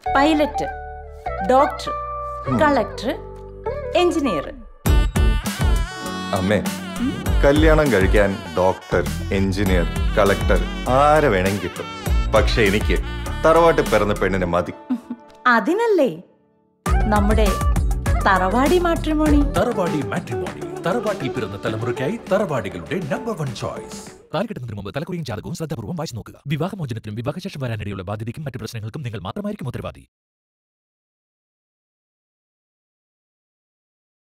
pilot doctor collector engineer അമ്മേ കല്യാണം കഴിക്കാൻ ഡോക്ടർ എഞ്ചിനീയർ കളക്ടർ ആരെ വേണമെങ്കിൽ കിട്ടും പക്ഷെ എനിക്ക് തറവാട്ടിൽ പിറന്ന പെണ്ണിനെ മതി അതിനല്ലേ നമ്മുടെ തറവാടി മാട്രിമോണി തറവാടി മാട്രിമോണി തറവാട്ടിൽ പിറന്ന തലമുറയ്ക്കായി തറവാടികളുടെ നമ്പർ വൺ ചോയ്സ് താലി കിട്ടുന്നതിന് മുമ്പ് തലക്കുറിയും ജാതകവും ശ്രദ്ധാപൂർവ്വം വായിച്ചു നോക്കുക വിവാഹമോചനത്തിനും വിവാഹശേഷം വരാനിടയുള്ള ബാധ്യതയ്ക്കും മറ്റു പ്രശ്നങ്ങൾക്കും നിങ്ങൾ മാത്രമായിരിക്കും ഉത്തരവാദി